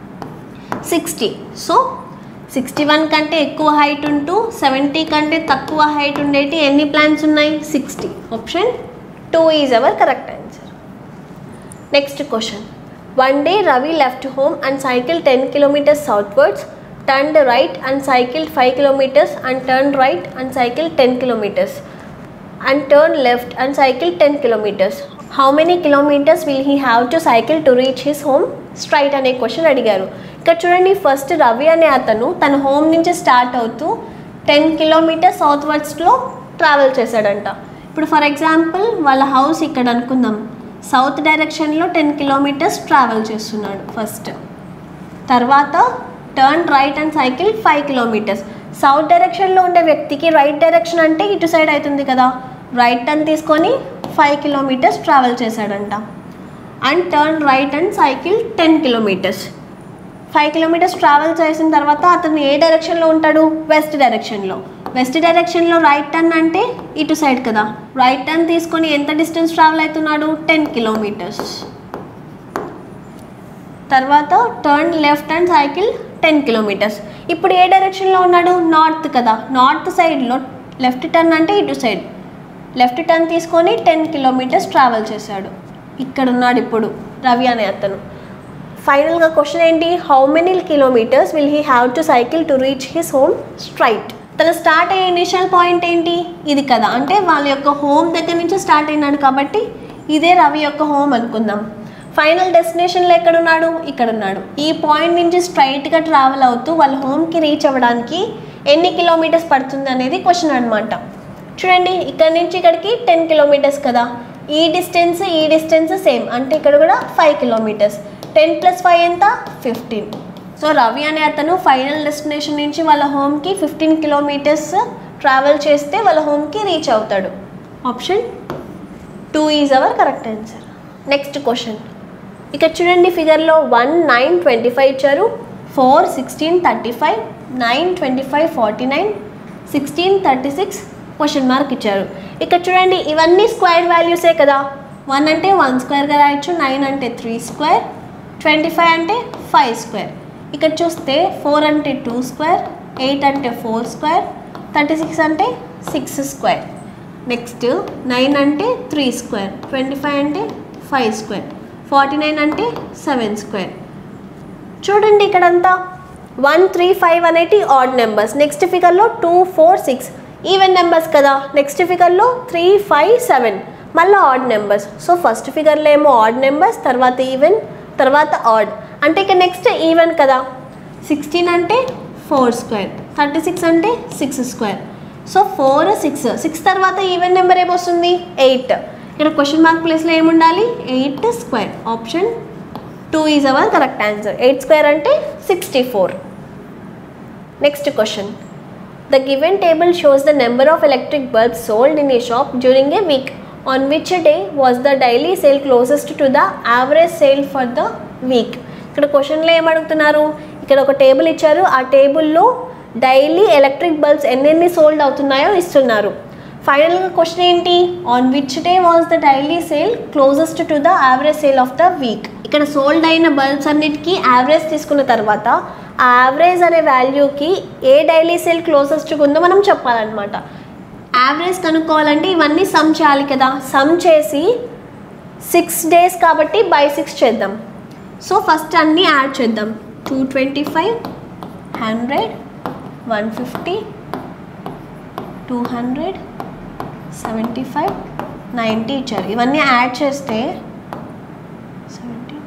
సిక్స్టీ సో సిక్స్టీ వన్ కంటే ఎక్కువ హైట్ ఉంటూ సెవెంటీ కంటే తక్కువ హైట్ ఉండేటి ఎన్ని ప్లాన్స్ ఉన్నాయి sixty option two is our correct answer next question one day Ravi left home and cycle ten kilometres southwards turn right and cycle five kilometres and turn right and cycle ten kilometres and turn left and cycle ten kilometres how many kilometres will he have to cycle to reach his home straight అనే క్వశ్చన్ అడిగారు ఇక్కడ చూడండి first Ravi అనే అతను తన home నుంచి start అవుతూ టెన్ కిలోమీటర్స్ సౌత్ వర్డ్స్లో ట్రావెల్ చేశాడంట ఇప్పుడు ఫర్ ఎగ్జాంపుల్ వాళ్ళ హౌస్ ఇక్కడ అనుకుందాం సౌత్ డైరెక్షన్లో టెన్ కిలోమీటర్స్ ట్రావెల్ చేస్తున్నాడు ఫస్ట్ తర్వాత turn right and cycle five kilometres south డైరెక్షన్లో ఉండే వ్యక్తికి రైట్ డైరెక్షన్ అంటే ఇటు సైడ్ అవుతుంది కదా రైట్ టర్న్ తీసుకొని ఫైవ్ కిలోమీటర్స్ ట్రావెల్ చేశాడంట and turn right and cycle ten kilometres five kilometres travel చేసిన తర్వాత అతను ఏ డైరెక్షన్లో ఉంటాడు వెస్ట్ డైరెక్షన్లో వెస్ట్ డైరెక్షన్లో రైట్ టర్న్ అంటే ఇటు సైడ్ కదా రైట్ టర్న్ తీసుకొని ఎంత డిస్టెన్స్ ట్రావెల్ అవుతున్నాడు టెన్ కిలోమీటర్స్ తర్వాత turn left and cycle ten kilometres ఇప్పుడు ఏ డైరెక్షన్లో ఉన్నాడు నార్త్ కదా నార్త్ సైడ్లో లెఫ్ట్ టర్న్ అంటే ఇటు సైడ్ లెఫ్ట్ టర్న్ తీసుకొని టెన్ కిలోమీటర్స్ ట్రావెల్ చేశాడు ఇక్కడ ఉన్నాడు ఇప్పుడు రవి అనే అతను ఫైనల్గా క్వశ్చన్ ఏంటి how many kilometres will he have to cycle to reach his home straight తన స్టార్ట్ అయ్యే ఇనిషియల్ పాయింట్ ఏంటి ఇది కదా అంటే వాళ్ళ యొక్క హోమ్ దగ్గర నుంచి స్టార్ట్ అయినాడు కాబట్టి ఇదే రవి యొక్క హోమ్ అనుకుందాం ఫైనల్ డెస్టినేషన్లో ఎక్కడ ఉన్నాడు ఇక్కడ ఉన్నాడు ఈ పాయింట్ నుంచి స్ట్రైట్గా ట్రావెల్ అవుతూ వాళ్ళ హోమ్కి రీచ్ అవ్వడానికి ఎన్ని కిలోమీటర్స్ పడుతుంది అనేది క్వశ్చన్ అనమాట చూడండి ఇక్కడ నుంచి ఇక్కడికి టెన్ కిలోమీటర్స్ కదా ఈ డిస్టెన్స్ ఈ డిస్టెన్స్ సేమ్ అంటే ఇక్కడ కూడా five kilometres ten plus five ఎంత ఫిఫ్టీన్ సో రవి అనే అతను ఫైనల్ డెస్టినేషన్ నుంచి వాళ్ళ హోమ్కి ఫిఫ్టీన్ కిలోమీటర్స్ ట్రావెల్ చేస్తే వాళ్ళ హోమ్కి రీచ్ అవుతాడు option two is our correct answer next question ఇక్కడ చూడండి ఫిగర్లో వన్ నైన్ ట్వంటీ ఫైవ్ ఇచ్చారు four sixteen thirty five nine twenty five forty nine sixteen thirty six question mark ఇచ్చారు ఇక్కడ చూడండి ఇవన్నీ స్క్వేర్ వాల్యూసే కదా వన్ అంటే వన్ స్క్వేర్గా రాయొచ్చు నైన్ అంటే త్రీ స్క్వేర్ ట్వంటీ ఫైవ్ అంటే ఫైవ్ స్క్వేర్ ఇక్కడ చూస్తే ఫోర్ అంటే టూ స్క్వేర్ ఎయిట్ అంటే ఫోర్ స్క్వేర్ థర్టీ సిక్స్ అంటే సిక్స్ స్క్వేర్ నెక్స్ట్ నైన్ అంటే త్రీ స్క్వేర్ ట్వంటీ ఫైవ్ అంటే ఫైవ్ స్క్వేర్ ఫార్టీ నైన్ అంటే సెవెన్ స్క్వేర్ చూడండి ఇక్కడంతా వన్ త్రీ ఫైవ్ అనేటి ఆడ్ నెంబర్స్ నెక్స్ట్ ఫిగర్లో two four six even numbers కదా నెక్స్ట్ ఫిగర్లో త్రీ ఫైవ్ సెవెన్ మళ్ళీ ఆడ్ నెంబర్స్ సో ఫస్ట్ ఫిగర్లో ఏమో ఆడ్ నెంబర్స్ తర్వాత ఈవెన్ తర్వాత ఆడ్ అంటే ఇక నెక్స్ట్ ఈవెన్ కదా సిక్స్టీన్ అంటే ఫోర్ స్క్వేర్ థర్టీ సిక్స్ అంటే six square so four six six తర్వాత ఈవెన్ నెంబర్ ఏమొస్తుంది ఎయిట్ ఇక్కడ క్వశ్చన్ మార్క్ ప్లేస్లో ఏముండాలి eight square option two is our correct answer eight square అంటే sixty four next question The given table shows the number of electric bulbs sold in a shop during a week. On which day was the daily sale closest to the average sale for the week? ఇక్కడ క్వశ్చన్లో ఏమడుగుతున్నారు ఇక్కడ ఒక table ఇచ్చారు ఆ టేబుల్లో daily electric bulbs ఎన్నెన్ని sold అవుతున్నాయో ఇస్తున్నారు ఫైనల్గా క్వశ్చన్ ఏంటి on which day was the daily sale closest to the average sale of the week ఇక్కడ సోల్డ్ అయిన బల్బ్స్ అన్నిటికీ యావరేజ్ తీసుకున్న తర్వాత ఆ యావరేజ్ అనే వాల్యూకి ఏ డైలీ సేల్ క్లోజెస్ట్గా ఉందో మనం చెప్పాలన్నమాట యావరేజ్ కనుక్కోవాలంటే ఇవన్నీ సమ్ చేయాలి కదా సమ్ చేసి సిక్స్ డేస్ కాబట్టి బై సిక్స్ చేద్దాం సో ఫస్ట్ అన్నీ యాడ్ చేద్దాం two twenty five hundred one fifty two hundred seventy five ninety ఇచ్చారు ఇవన్నీ యాడ్ చేస్తే సెవెంటీ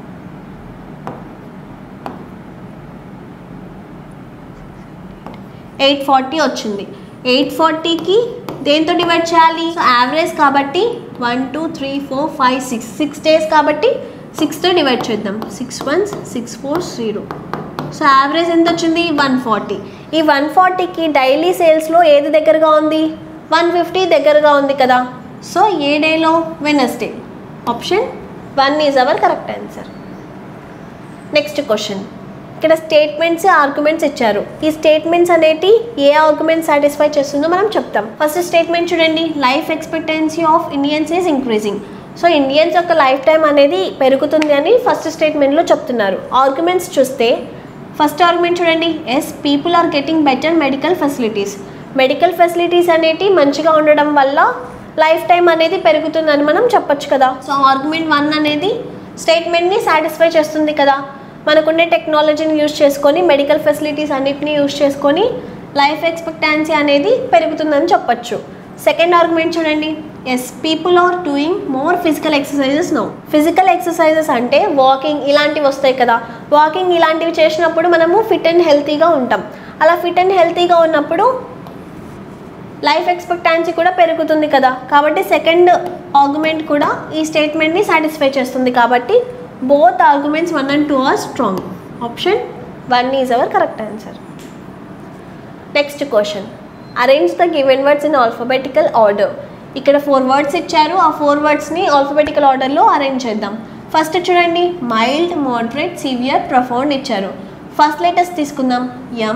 ఎయిట్ ఫార్టీ వచ్చింది ఎయిట్ ఫార్టీకి దేంతో డివైడ్ చేయాలి సో యావరేజ్ కాబట్టి one two three four five six six days కాబట్టి సిక్స్తో డివైడ్ చేద్దాం six ones six four zero so average ఎంత వచ్చింది వన్ ఫార్టీ ఈ వన్ ఫార్టీకి డైలీ సేల్స్లో ఏది దగ్గరగా ఉంది వన్ ఫిఫ్టీ దగ్గరగా ఉంది కదా సో ఏ డేలో Wednesday option one is our correct answer next question ఇక్కడ స్టేట్మెంట్స్ ఆర్గ్యుమెంట్స్ ఇచ్చారు ఈ స్టేట్మెంట్స్ అనేటి ఏ ఆర్గ్యుమెంట్ సాటిస్ఫై చేస్తుందో మనం చెప్తాం ఫస్ట్ స్టేట్మెంట్ చూడండి life expectancy of Indians is increasing so Indians యొక్క లైఫ్ టైం అనేది పెరుగుతుంది అని ఫస్ట్ స్టేట్మెంట్లో చెప్తున్నారు ఆర్గ్యుమెంట్స్ చూస్తే ఫస్ట్ ఆర్గ్యుమెంట్ చూడండి yes people are getting better medical facilities medical facilities అనేటి మంచిగా ఉండడం వల్ల లైఫ్ టైం అనేది పెరుగుతుందని మనం చెప్పొచ్చు కదా సో ఆర్గ్యుమెంట్ వన్ అనేది స్టేట్మెంట్ని సాటిస్ఫై చేస్తుంది కదా మనకుండే టెక్నాలజీని యూజ్ చేసుకొని మెడికల్ ఫెసిలిటీస్ అన్నిటిని యూజ్ చేసుకొని లైఫ్ ఎక్స్పెక్టాన్సీ అనేది పెరుగుతుందని చెప్పొచ్చు సెకండ్ ఆర్గ్యుమెంట్ చూడండి yes people are doing more physical exercises no physical exercises అంటే వాకింగ్ ఇలాంటివి వస్తాయి కదా వాకింగ్ ఇలాంటివి చేసినప్పుడు మనము ఫిట్ అండ్ హెల్తీగా ఉంటాం అలా ఫిట్ అండ్ హెల్తీగా ఉన్నప్పుడు లైఫ్ ఎక్స్పెక్టాన్సీ కూడా పెరుగుతుంది కదా కాబట్టి సెకండ్ ఆర్గ్యుమెంట్ కూడా ఈ స్టేట్మెంట్ని సాటిస్ఫై చేస్తుంది కాబట్టి both arguments one and two are strong option one is our correct answer next question arrange the given words in alphabetical order ఇక్కడ ఫోర్ వర్డ్స్ ఇచ్చారు ఆ ఫోర్ వర్డ్స్ని ఆల్ఫాబెటికల్ ఆర్డర్లో అరేంజ్ చేద్దాం ఫస్ట్ చూడండి మైల్డ్ మోడరేట్ సివియర్ ప్రొఫౌండ్ ఇచ్చారు first letters తీసుకుందాం M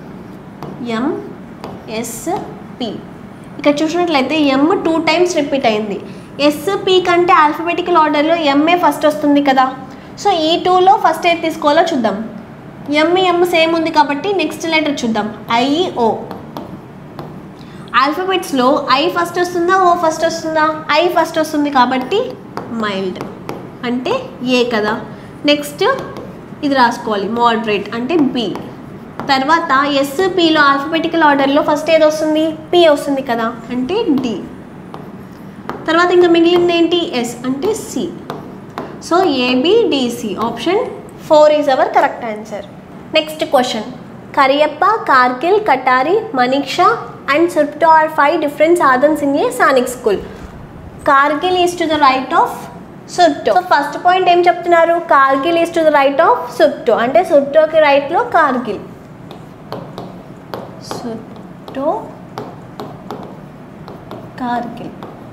M S P ఇక్కడ చూసినట్లయితే ఎం టూ టైమ్స్ రిపీట్ అయింది ఎస్ పి కంటే ఆల్ఫాబెటికల్ ఆర్డర్లో ఎంఏ ఫస్ట్ వస్తుంది కదా సో ఈ టూలో ఫస్ట్ ఏది తీసుకోవాలో చూద్దాం ఎం ఎం సేమ్ ఉంది కాబట్టి నెక్స్ట్ లెటర్ చూద్దాం ఐఓ ఆల్ఫాబెట్స్లో ఐ ఫస్ట్ వస్తుందా ఓ ఫస్ట్ వస్తుందా ఐ ఫస్ట్ వస్తుంది కాబట్టి మైల్డ్ అంటే ఏ కదా నెక్స్ట్ ఇది రాసుకోవాలి మోడరేట్ అంటే బి తర్వాత ఎస్ పిలో ఆల్ఫాబెటికల్ ఆర్డర్లో ఫస్ట్ ఏది వస్తుంది పి వస్తుంది కదా అంటే డి తర్వాత ఇంకా మిగిలింది ఏంటి ఎస్ అంటే C so A B D C option four is our correct answer next question Cariappa Kargil Katari Manekshaw and Subroto are five different sadans in a Sainik school Kargil is to the right of Subroto so first point ఏం చెప్తున్నారు Kargil is to the right of Subroto అంటే సుప్టోకి రైట్లో Kargil Subroto Kargil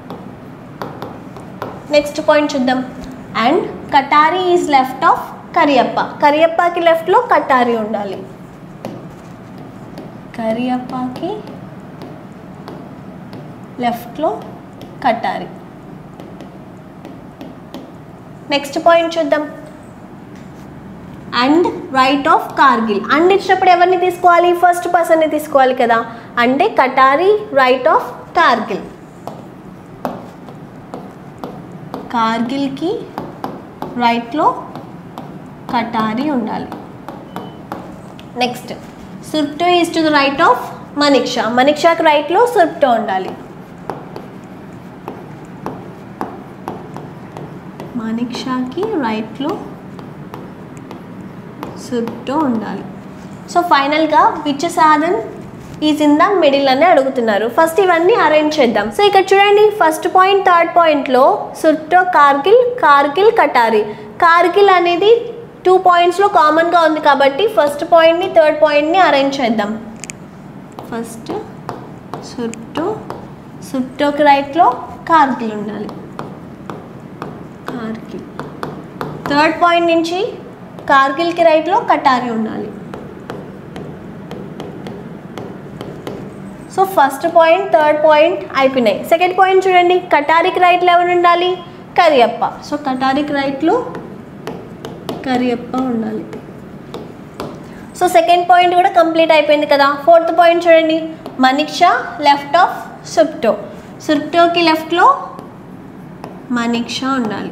next point చూద్దాం and Katari is left of Cariappa కరియప్పకి లెఫ్ట్లో కటారి ఉండాలి కరియప్పకి లెఫ్ట్లో కటారి నెక్స్ట్ పాయింట్ చూద్దాం and right of Kargil and ఇచ్చినప్పుడు ఎవరిని తీసుకోవాలి ఫస్ట్ పర్సన్ని తీసుకోవాలి కదా అంటే కటారి రైట్ ఆఫ్ కార్గిల్ కార్గిల్కి రైట్లో కటారి ఉండాలి నెక్స్ట్ సుర్టో is to the right of Manekshaw మనీక్షాకి రైట్లో సుర్టో ఉండాలి మనీక్షాకి రైట్లో సుర్టో ఉండాలి సో ఫైనల్గా విచ్ సాధన్ ఈజ్ ఇన్ ద మిడిల్ అని అడుగుతున్నారు ఫస్ట్ ఇవన్నీ అరేంజ్ చేద్దాం సో ఇక్కడ చూడండి ఫస్ట్ పాయింట్ థర్డ్ పాయింట్లో సుట్టో కార్గిల్ కార్గిల్ కటారి కార్గిల్ అనేది టూ పాయింట్స్లో కామన్గా ఉంది కాబట్టి ఫస్ట్ పాయింట్ని థర్డ్ పాయింట్ని అరేంజ్ చేద్దాం ఫస్ట్ సుట్టో సుట్టోకి రైట్లో కార్గిల్ ఉండాలి కార్గిల్ థర్డ్ పాయింట్ నుంచి కార్గిల్కి రైట్లో కటారి ఉండాలి so first point third point అయిపోయినాయి సెకండ్ పాయింట్ చూడండి కటారికి రైట్లో ఎవరు ఉండాలి కరియప్ప సో కటారికి రైట్లో కరియప్ప ఉండాలి సో సెకండ్ పాయింట్ కూడా కంప్లీట్ అయిపోయింది కదా ఫోర్త్ పాయింట్ చూడండి మనీక్షా లెఫ్ట్ ఆఫ్ సుప్టో సుప్టోకి లెఫ్ట్లో మనీక్షా ఉండాలి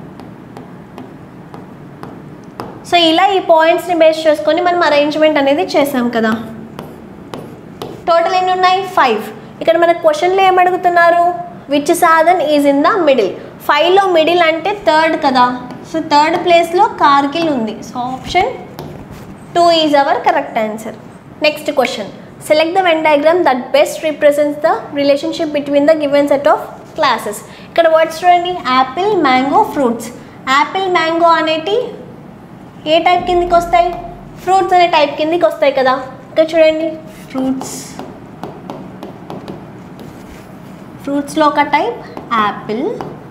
సో ఇలా ఈ పాయింట్స్ని బేస్ చేసుకొని మనం అరేంజ్మెంట్ అనేది చేసాం కదా టోటల్ ఎన్ని ఉన్నాయి ఫైవ్ ఇక్కడ మన క్వశ్చన్లో ఏమడుగుతున్నారు విచ్ సాధన్ ఈజ్ ఇన్ ద మిడిల్ ఫైవ్లో మిడిల్ అంటే థర్డ్ కదా సో థర్డ్ ప్లేస్లో కార్గిల్ ఉంది so option two is our correct answer next question select the Venn diagram that best represents the relationship between the given set of classes ఇక్కడ words చూడండి apple mango fruits apple mango అనేటి ఏ type కిందికి వస్తాయి fruits అనే type కిందికి వస్తాయి కదా ఇక్కడ చూడండి ఫ్రూట్స్ ఫ్రూట్స్లో ఒక టైప్ యాపిల్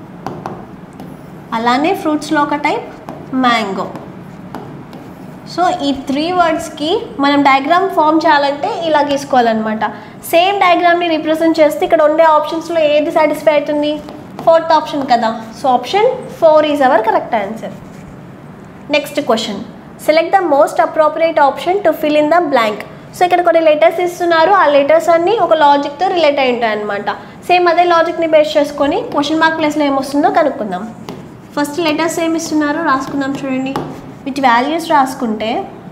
అలానే ఫ్రూట్స్లో ఒక టైప్ మ్యాంగో సో ఈ త్రీ వర్డ్స్కి మనం డయాగ్రామ్ ఫామ్ చేయాలంటే ఇలా గీసుకోవాలన్నమాట సేమ్ డయాగ్రామ్ని రిప్రజెంట్ చేస్తే ఇక్కడ ఉండే ఆప్షన్స్లో ఏది సాటిస్ఫై అవుతుంది ఫోర్త్ ఆప్షన్ కదా so option four is our correct answer next question select the most appropriate option to fill in the blank so ఇక్కడ కొన్ని లెటర్స్ ఇస్తున్నారు ఆ లెటర్స్ అన్నీ ఒక లాజిక్తో రిలేట్ అయి ఉంటాయి అనమాట సేమ్ అదే లాజిక్ని బేస్ చేసుకొని క్వశ్చన్ మార్క్ ప్లేస్లో ఏమొస్తుందో కనుక్కుందాం ఫస్ట్ లెటర్స్ ఏమి ఇస్తున్నారు రాసుకుందాం చూడండి వీటి వాల్యూస్ రాసుకుంటే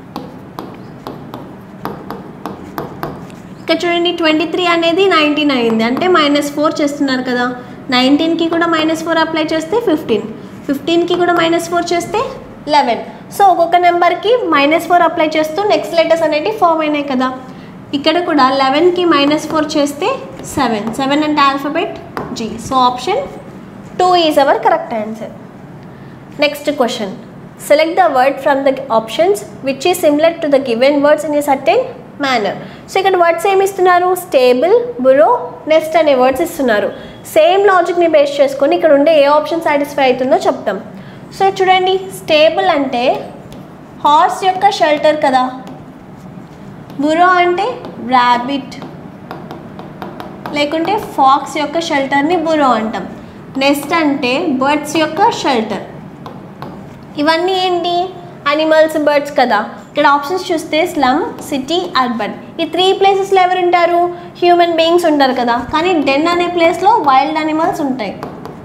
ఇక్కడ చూడండి ట్వంటీ త్రీ అనేది నైన్టీన్ అయింది అంటే మైనస్ ఫోర్ చేస్తున్నారు కదా నైన్టీన్కి కూడా మైనస్ ఫోర్ అప్లై చేస్తే ఫిఫ్టీన్ ఫిఫ్టీన్కి కూడా మైనస్ ఫోర్ చేస్తే లెవెన్ సో ఒక్కొక్క నెంబర్కి మైనస్ ఫోర్ అప్లై చేస్తూ నెక్స్ట్ లెటర్స్ అనేవి ఫామ్ అయినాయి కదా ఇక్కడ కూడా లెవెన్కి మైనస్ ఫోర్ చేస్తే సెవెన్ సెవెన్ అంటే alphabet G so option two is our correct answer next question select the word from the options which is similar to the given words in a certain manner so ఇక్కడ words ఏమి ఇస్తున్నారు stable burrow nest అనే words ఇస్తున్నారు same లాజిక్ని base చేసుకొని ఇక్కడ ఉండే ఏ option satisfy అవుతుందో చెప్తాం సో చూడండి స్టేబుల్ అంటే హార్స్ యొక్క షెల్టర్ కదా బురో అంటే ర్యాబిట్ లేకుంటే ఫాక్స్ యొక్క షెల్టర్ని బురో అంటాం నెస్ట్ అంటే బర్డ్స్ యొక్క షెల్టర్ ఇవన్నీ ఏంటి అనిమల్స్ బర్డ్స్ కదా ఇక్కడ ఆప్షన్స్ చూస్తే స్లమ్ సిటీ అర్బన్ ఈ త్రీ ప్లేసెస్లో ఎవరు ఉంటారు హ్యూమన్ బీయింగ్స్ ఉంటారు కదా కానీ డెన్ అనే ప్లేస్లో వైల్డ్ అనిమల్స్ ఉంటాయి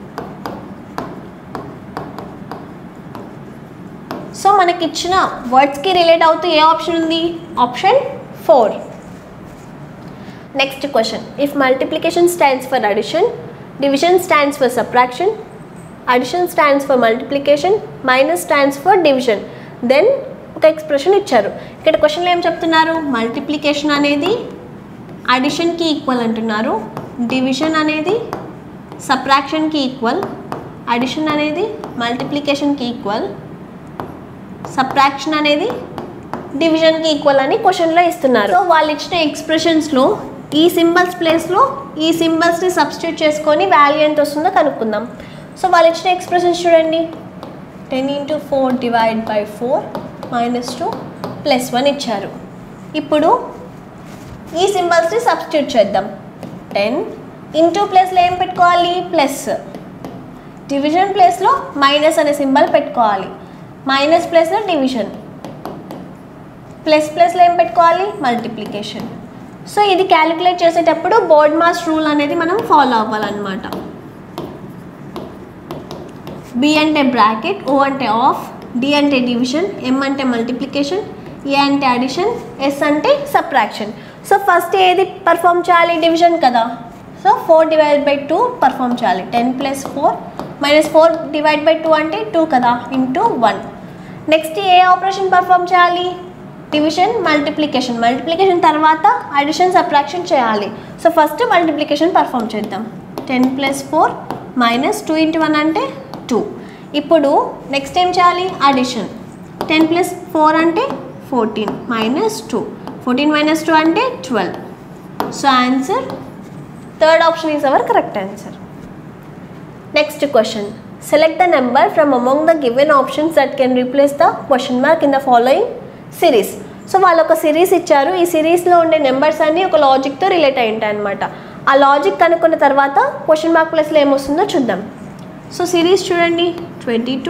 సో మనకి ఇచ్చిన వర్డ్స్కి రిలేట్ అవుతూ ఏ ఆప్షన్ ఉంది option four next question if multiplication stands for addition division stands for subtraction addition stands for multiplication minus stands for division then ఒక ఎక్స్ప్రెషన్ ఇచ్చారు ఇక్కడ క్వశ్చన్లో ఏం చెప్తున్నారు మల్టిప్లికేషన్ అనేది అడిషన్కి ఈక్వల్ అంటున్నారు డివిజన్ అనేది సబ్ట్రాక్షన్కి ఈక్వల్ అడిషన్ అనేది మల్టిప్లికేషన్కి ఈక్వల్ సబ్ట్రాక్షన్ అనేది డివిజన్కి ఈక్వల్ అని క్వశ్చన్లో ఇస్తున్నారు సో వాళ్ళు ఇచ్చిన ఎక్స్ప్రెషన్స్లో ఈ సింబల్స్ ప్లేస్లో ఈ సింబల్స్ని సబ్స్టిట్యూట్ చేసుకొని వాల్యూ ఎంత వస్తుందో కనుక్కుందాం సో వాళ్ళు ఇచ్చిన ఎక్స్ప్రెషన్స్ చూడండి ten into four divide by four minus two plus one ఇచ్చారు ఇప్పుడు ఈ సింబల్స్ని సబ్స్టిట్యూట్ చేద్దాం టెన్ ఇంటూ ప్లస్లో ఏం పెట్టుకోవాలి ప్లస్ డివిజన్ ప్లేస్లో మైనస్ అనే సింబల్ పెట్టుకోవాలి మైనస్ ప్లస్లో డివిజన్ ప్లస్ ప్లస్లో ఏం పెట్టుకోవాలి మల్టిప్లికేషన్ సో ఇది క్యాలిక్యులేట్ చేసేటప్పుడు బోర్డ్ మాస్ రూల్ అనేది మనం ఫాలో అవ్వాలన్నమాట బి అంటే బ్రాకెట్ ఓ అంటే ఆఫ్ డి అంటే డివిజన్ ఎం అంటే మల్టిప్లికేషన్ ఏ అంటే అడిషన్ ఎస్ అంటే సబ్ట్రాక్షన్ సో ఫస్ట్ ఏది పర్ఫామ్ చేయాలి డివిజన్ కదా so four divide by two perform చేయాలి ten plus four minus four divide by two అంటే టూ కదా ఇంటూ వన్ నెక్స్ట్ ఏ ఆపరేషన్ పర్ఫామ్ చేయాలి డివిజన్ మల్టిప్లికేషన్ మల్టిప్లికేషన్ తర్వాత అడిషన్ సబ్ట్రాక్షన్ చేయాలి సో ఫస్ట్ మల్టిప్లికేషన్ పర్ఫామ్ చేద్దాం ten plus four minus two into one అంటే two ఇప్పుడు next ఏం చేయాలి అడిషన్ టెన్ ప్లస్ ఫోర్ అంటే fourteen minus two fourteen minus two అంటే twelve so answer third option is our correct answer next question select the number from among the given options that can replace the question mark in the following series so వాళ్ళు ఒక series ఇచ్చారు ఈ సిరీస్లో ఉండే numbers అన్నీ ఒక లాజిక్తో relate అయి ఉంటాయి అనమాట ఆ లాజిక్ కనుక్కున్న తర్వాత క్వశ్చన్ మార్క్ ప్లస్లో ఏమొస్తుందో చూద్దాం సో సిరీస్ చూడండి twenty two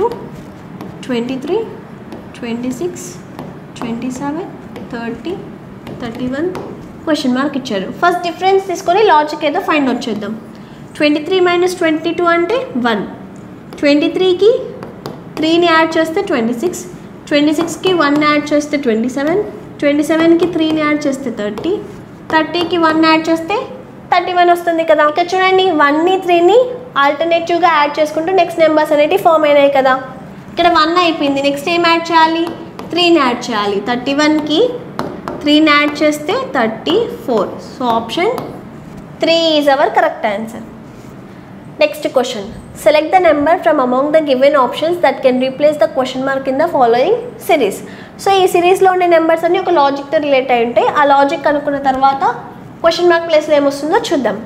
twenty three twenty six twenty seven thirty thirty one question mark ఇచ్చారు ఫస్ట్ డిఫరెన్స్ తీసుకొని లాజిక్ ఏదో ఫైండ్ అవుట్ చేద్దాం twenty three minus twenty two అంటే వన్ ట్వంటీ త్రీకి త్రీని యాడ్ చేస్తే ట్వంటీ సిక్స్ ట్వంటీ సిక్స్కి వన్ యాడ్ చేస్తే ట్వంటీ సెవెన్ ట్వంటీ సెవెన్కి త్రీని యాడ్ చేస్తే థర్టీ థర్టీకి వన్ యాడ్ చేస్తే థర్టీ వన్ వస్తుంది కదా ఇక్కడ చూడండి వన్ని త్రీని ఆల్టర్నేటివ్గా యాడ్ చేసుకుంటూ నెక్స్ట్ నెంబర్స్ అనేవి ఫామ్ అయినాయి కదా ఇక్కడ వన్ అయిపోయింది నెక్స్ట్ ఏం యాడ్ చేయాలి త్రీని యాడ్ చేయాలి థర్టీ వన్కి త్రీని యాడ్ చేస్తే thirty four so option three is our correct answer next question select the number from among the given options that can replace the question mark in the following series so ఈ సిరీస్లో ఉండే numbers అన్ని ఒక లాజిక్తో relate అయి ఉంటాయి ఆ logic కనుక్కున్న తర్వాత క్వశ్చన్ మార్క్ ప్లేస్లో ఏమొస్తుందో చూద్దాం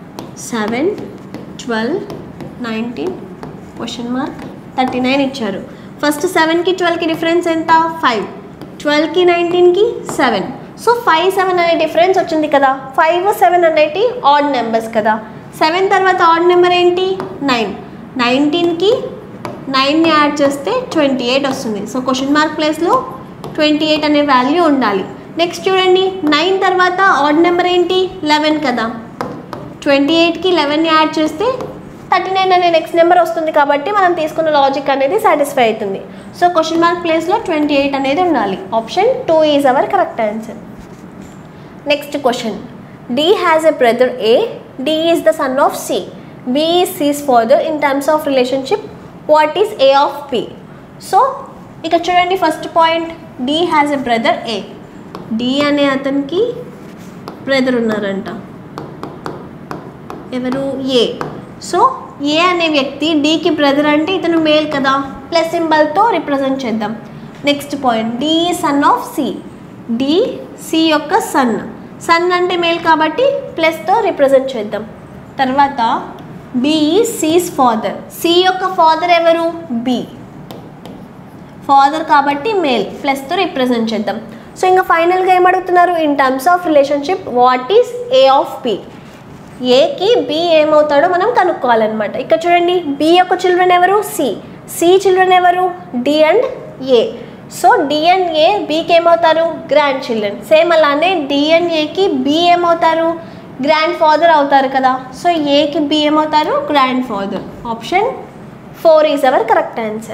seven twelve nineteen question mark thirty nine ఇచ్చారు ఫస్ట్ సెవెన్కి ట్వెల్వ్కి డిఫరెన్స్ ఎంత ఫైవ్ ట్వెల్వ్కి నైన్టీన్కి సెవెన్ సో ఫైవ్ సెవెన్ అనే డిఫరెన్స్ వచ్చింది కదా ఫైవ్ సెవెన్ అనేటి ఆడ్ నెంబర్స్ కదా సెవెన్ తర్వాత ఆడ్ నెంబర్ ఏంటి నైన్ నైన్టీన్కి నైన్ని యాడ్ చేస్తే ట్వంటీ ఎయిట్ వస్తుంది సో క్వశ్చన్ మార్క్ ప్లేస్లో ట్వంటీ ఎయిట్ అనే వాల్యూ ఉండాలి నెక్స్ట్ చూడండి నైన్ తర్వాత ఆడ్ నెంబర్ ఏంటి లెవెన్ కదా ట్వంటీ ఎయిట్కి లెవెన్ యాడ్ చేస్తే థర్టీ నైన్ అనే నెక్స్ట్ నెంబర్ వస్తుంది కాబట్టి మనం తీసుకున్న లాజిక్ అనేది సాటిస్ఫై అవుతుంది సో క్వశ్చన్ మార్క్ ప్లేస్లో ట్వంటీ ఎయిట్ అనేది ఉండాలి option two is our correct answer next question D has a brother A D is the son of C B is C's father in terms of relationship what is A of P so ఇక చూడండి first point D has a brother A D అనే అతనికి brother ఉన్నారంట ఎవరు ఏ so ఏ అనే వ్యక్తి డికి brother అంటే ఇతను మేల్ కదా ప్లస్ సింబల్తో రిప్రజెంట్ చేద్దాం next point D son of C D C యొక్క సన్ సన్ అంటే మేల్ కాబట్టి ప్లస్తో రిప్రజెంట్ చేద్దాం తర్వాత బి సీస్ ఫాదర్ సి యొక్క ఫాదర్ ఎవరు బి ఫాదర్ కాబట్టి మేల్ ప్లస్తో రిప్రజెంట్ చేద్దాం సో ఇంకా ఫైనల్గా ఏమడుగుతున్నారు in terms of relationship what is A of P ఏకి బి ఏమవుతాడో మనం కనుక్కోవాలన్నమాట ఇక్కడ చూడండి బి యొక్క చిల్డ్రన్ ఎవరు సి సి చిల్డ్రన్ ఎవరు D and A so D and A బీకి ఏమవుతారు గ్రాండ్ చిల్డ్రన్ సేమ్ అలానే డి అండ్ ఏకి బి ఏమవుతారు గ్రాండ్ ఫాదర్ అవుతారు కదా సో ఏకి బి ఏమవుతారు grandfather option four is our correct answer